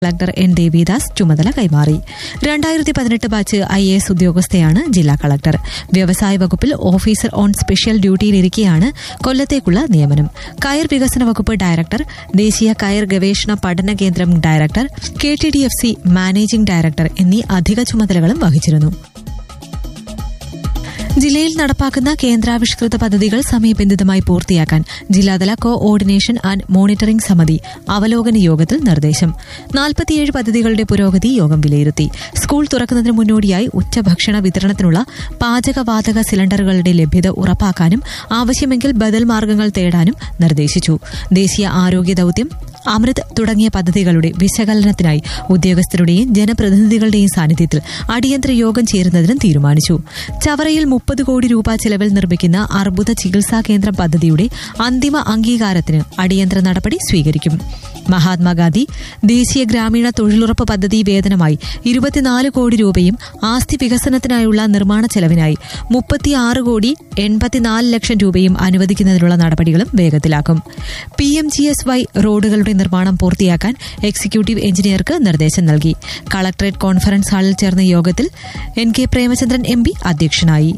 collector N Devidas ചുമതല കൈമാറി രണ്ടായിരത്തി പതിനെട്ട് ബാച്ച് ഐ എ എസ് ഉദ്യോഗസ്ഥയാണ് ജില്ലാ കളക്ടർ വ്യവസായ വകുപ്പിൽ ഓഫീസർ ഓൺ സ്പെഷ്യൽ ഡ്യൂട്ടിയിലിരിക്കെയാണ് കൊല്ലത്തേക്കുള്ള നിയമനം കയർ വികസന വകുപ്പ് ഡയറക്ടർ ദേശീയ കയർ ഗവേഷണ പഠന കേന്ദ്രം director K T D F C managing director എന്നീ അധിക ചുമതലകളും വഹിച്ചിരുന്നു ജില്ലയിൽ നടപ്പാക്കുന്ന കേന്ദ്രാവിഷ്കൃത പദ്ധതികൾ സമയബന്ധിതമായി പൂർത്തിയാക്കാൻ ജില്ലാതല കോ ഓർഡിനേഷൻ ആൻഡ് മോണിറ്ററിംഗ് സമിതി അവലോകന യോഗത്തിൽ നിർദ്ദേശം നാൽപ്പത്തിയേഴ് പദ്ധതികളുടെ പുരോഗതി യോഗം വിലയിരുത്തി സ്കൂൾ തുറക്കുന്നതിന് മുന്നോടിയായി ഉച്ചഭക്ഷണ വിതരണത്തിനുള്ള പാചകവാതക സിലിണ്ടറുകളുടെ ലഭ്യത ഉറപ്പാക്കാനും ആവശ്യമെങ്കിൽ ബദൽ മാർഗങ്ങൾ തേടാനും നിർദ്ദേശിച്ചു ദേശീയ ആരോഗ്യ ദൌത്യം അമൃത് തുടങ്ങിയ പദ്ധതികളുടെ വിശകലനത്തിനായി ഉദ്യോഗസ്ഥരുടെയും ജനപ്രതിനിധികളുടെയും സാന്നിധ്യത്തിൽ അടിയന്തര യോഗം ചേരുന്നതിനും തീരുമാനിച്ചു ചവറയിൽ മുപ്പത് കോടി രൂപ ചെലവിൽ നിർമ്മിക്കുന്ന അർബുദ ചികിത്സാ കേന്ദ്രം പദ്ധതിയുടെ അന്തിമ അംഗീകാരത്തിന് അടിയന്തര നടപടി സ്വീകരിക്കും മഹാത്മാഗാന്ധി ദേശീയ ഗ്രാമീണ തൊഴിലുറപ്പ് പദ്ധതി വേതനമായി ഇരുപത്തിനാല് കോടി രൂപയും ആസ്തി വികസനത്തിനായുള്ള നിർമ്മാണ ചെലവിനായി മുപ്പത്തിയാറ് കോടി എൺപത്തിനാല് ലക്ഷം രൂപയും അനുവദിക്കുന്നതിനുള്ള നടപടികളും വേഗത്തിലാക്കും P M G S Y റോഡുകളുടെ നിർമ്മാണം പൂർത്തിയാക്കാൻ എക്സിക്യൂട്ടീവ് എഞ്ചിനീയർക്ക് നിർദ്ദേശം നൽകി കളക്ടറേറ്റ് കോൺഫറൻസ് ഹാളിൽ ചേർന്ന യോഗത്തിൽ N K Premachandran M P അധ്യക്ഷനായി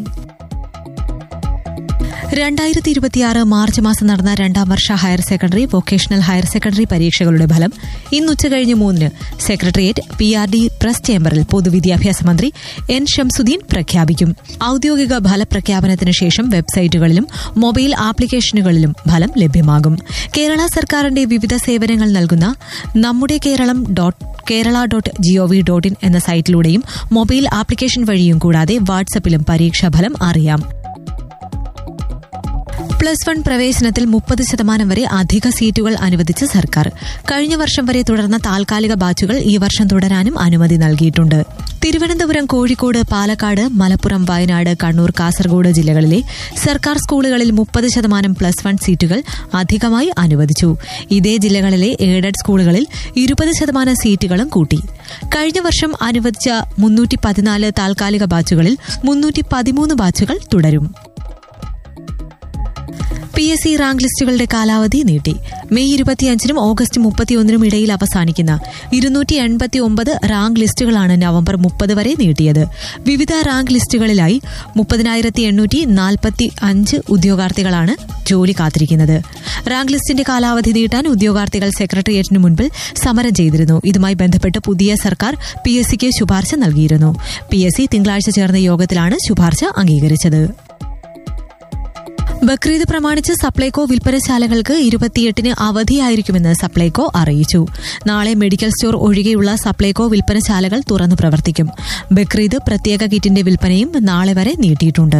രണ്ടായിരത്തി ഇരുപത്തിയാറ് മാർച്ച് മാസം നടന്ന രണ്ടാം വർഷ higher secondary vocational higher secondary പരീക്ഷകളുടെ ഫലം ഇന്ന് ഉച്ചകഴിഞ്ഞ് മൂന്നിന് secretariat P R D press ചേംബറിൽ പൊതുവിദ്യാഭ്യാസ മന്ത്രി എൻ ഷംസുദ്ദീൻ പ്രഖ്യാപിക്കും ഔദ്യോഗിക ഫലപ്രഖ്യാപനത്തിന് ശേഷം വെബ്സൈറ്റുകളിലും മൊബൈൽ ആപ്ലിക്കേഷനുകളിലും ഫലം ലഭ്യമാകും കേരള സർക്കാരിന്റെ വിവിധ സേവനങ്ങൾ നൽകുന്ന നമ്മുടെ Keralam dot Kerala dot gov dot in എന്ന സൈറ്റിലൂടെയും മൊബൈൽ ആപ്ലിക്കേഷൻ വഴിയും കൂടാതെ വാട്സപ്പിലും പരീക്ഷാഫലം അറിയാം പ്ലസ് വൺ പ്രവേശനത്തിൽ മുപ്പത് ശതമാനം വരെ അധിക സീറ്റുകൾ അനുവദിച്ച് സർക്കാർ കഴിഞ്ഞ വർഷം വരെ തുടർന്ന താൽക്കാലിക ബാച്ചുകൾ ഈ വർഷം തുടരാനും അനുമതി നൽകിയിട്ടുണ്ട് തിരുവനന്തപുരം കോഴിക്കോട് പാലക്കാട് മലപ്പുറം വയനാട് കണ്ണൂർ കാസർഗോഡ് ജില്ലകളിലെ സർക്കാർ സ്കൂളുകളിൽ മുപ്പത് ശതമാനം പ്ലസ് വൺ സീറ്റുകൾ അധികമായി അനുവദിച്ചു ഇതേ ജില്ലകളിലെ എയ്ഡഡ് സ്കൂളുകളിൽ ഇരുപത് ശതമാനം സീറ്റുകളും കൂട്ടി കഴിഞ്ഞ വർഷം അനുവദിച്ച മുന്നൂറ്റി പതിനാല് താൽക്കാലിക ബാച്ചുകളിൽ മുന്നൂറ്റി പതിമൂന്ന് ബാച്ചുകൾ തുടരും പി എസ് സി റാങ്ക് ലിസ്റ്റുകളുടെ കാലാവധി നീട്ടി മെയ് ഇരുപത്തിയഞ്ചിനും ഓഗസ്റ്റ് മുപ്പത്തിയൊന്നിനും ഇടയിൽ അവസാനിക്കുന്ന ഇരുന്നൂറ്റി എൺപത്തി ഒമ്പത് റാങ്ക് ലിസ്റ്റുകളാണ് നവംബർ മുപ്പത് വരെ നീട്ടിയത് വിവിധ റാങ്ക് ലിസ്റ്റുകളിലായി മുപ്പതിനായിരത്തി എണ്ണൂറ്റി നാൽപ്പത്തി അഞ്ച് ഉദ്യോഗാർത്ഥികളാണ് ജോലി കാത്തിരിക്കുന്നത് റാങ്ക് ലിസ്റ്റിന്റെ കാലാവധി നീട്ടാൻ ഉദ്യോഗാർത്ഥികൾ സെക്രട്ടേറിയറ്റിന് മുൻപിൽ സമരം ചെയ്തിരുന്നു ഇതുമായി ബന്ധപ്പെട്ട് പുതിയ സർക്കാർ പി എസ് സിക്ക് ശുപാർശ നൽകിയിരുന്നു പി എസ് സി തിങ്കളാഴ്ച ചേർന്ന യോഗത്തിലാണ് ശുപാർശ അംഗീകരിച്ചത് ബക്രീദ് പ്രമാണിച്ച് സപ്ലൈകോ വിൽപ്പനശാലകൾക്ക് ഇരുപത്തിയെട്ടിന് അവധിയായിരിക്കുമെന്ന് സപ്ലൈകോ അറിയിച്ചു നാളെ മെഡിക്കൽ സ്റ്റോർ ഒഴികെയുള്ള സപ്ലൈകോ വിൽപ്പനശാലകൾ തുറന്നു പ്രവർത്തിക്കും ബക്രീദ് പ്രത്യേക കിറ്റിന്റെ വിൽപ്പനയും നാളെ വരെ നീട്ടിയിട്ടുണ്ട്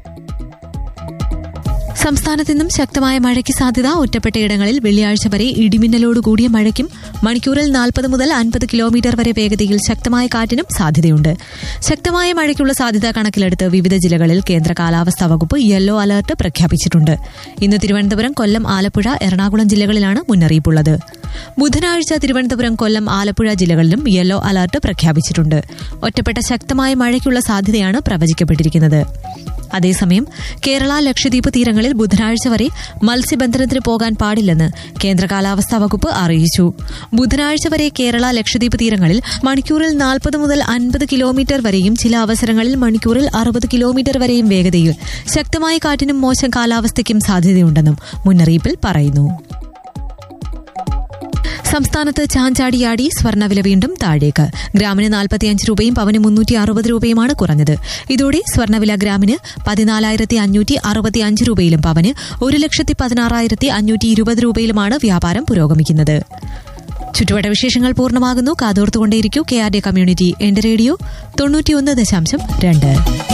സംസ്ഥാനത്ത് നിന്നും ശക്തമായ മഴയ്ക്ക് സാധ്യത ഒറ്റപ്പെട്ടയിടങ്ങളിൽ വെള്ളിയാഴ്ച വരെ ഇടിമിന്നലോട് കൂടിയ മഴയ്ക്കും മണിക്കൂറിൽ നാൽപ്പത് മുതൽ അൻപത് കിലോമീറ്റർ വരെ വേഗതയിൽ ശക്തമായ കാറ്റിനും സാധ്യതയുണ്ട് ശക്തമായ മഴയ്ക്കുള്ള സാധ്യത കണക്കിലെടുത്ത് വിവിധ ജില്ലകളിൽ കേന്ദ്ര കാലാവസ്ഥാ വകുപ്പ് യെല്ലോ അലർട്ട് പ്രഖ്യാപിച്ചിട്ടുണ്ട് ഇന്ന് തിരുവനന്തപുരം കൊല്ലം ആലപ്പുഴ എറണാകുളം ജില്ലകളിലാണ് മുന്നറിയിപ്പുള്ളത് ബുധനാഴ്ച തിരുവനന്തപുരം കൊല്ലം ആലപ്പുഴ ജില്ലകളിലും യെല്ലോ അലർട്ട് പ്രഖ്യാപിച്ചിട്ടുണ്ട് ഒറ്റപ്പെട്ട ശക്തമായ മഴയ്ക്കുള്ള സാധ്യതയാണ് പ്രവചിക്കപ്പെട്ടിരിക്കുന്നത് അതേസമയം കേരള ലക്ഷദ്വീപ് തീരങ്ങളിൽ ബുധനാഴ്ച വരെ മത്സ്യബന്ധനത്തിന് പോകാൻ പാടില്ലെന്ന് കേന്ദ്ര കാലാവസ്ഥാ വകുപ്പ് അറിയിച്ചു ബുധനാഴ്ച വരെ കേരള ലക്ഷദ്വീപ് തീരങ്ങളിൽ മണിക്കൂറിൽ നാൽപ്പത് മുതൽ അൻപത് കിലോമീറ്റർ വരെയും ചില അവസരങ്ങളിൽ മണിക്കൂറിൽ അറുപത് കിലോമീറ്റർ വരെയും വേഗതയിൽ ശക്തമായ കാറ്റിനും മോശം കാലാവസ്ഥയ്ക്കും സാധ്യതയുണ്ടെന്നും മുന്നറിയിപ്പിൽ പറയുന്നു സംസ്ഥാനത്ത് ചാഞ്ചാടിയാടി സ്വർണ്ണവില വീണ്ടും താഴേക്ക് ഗ്രാമിന് നാൽപ്പത്തിയഞ്ച് രൂപയും പവന് മുന്നൂറ്റി അറുപത് രൂപയുമാണ് കുറഞ്ഞത് ഇതോടെ സ്വർണ്ണവില ഗ്രാമിന് പതിനാലായിരത്തി അഞ്ഞൂറ്റി അറുപത്തി അഞ്ച് രൂപയിലും പവന് ഒരു ലക്ഷത്തി പതിനാറായിരത്തി അഞ്ഞൂറ്റി ഇരുപത് രൂപയിലുമാണ് വ്യാപാരം പുരോഗമിക്കുന്നത് ചുറ്റുവട്ട വിശേഷങ്ങൾ പൂർണ്ണമാകുന്നു കാതോർത്തുകൊണ്ടേയിരിക്കൂ കെ ആർ ഡി കമ്മ്യൂണിറ്റി എന്റെ റേഡിയോ തൊണ്ണൂറ്റിയൊന്ന് ദശാംശം രണ്ട്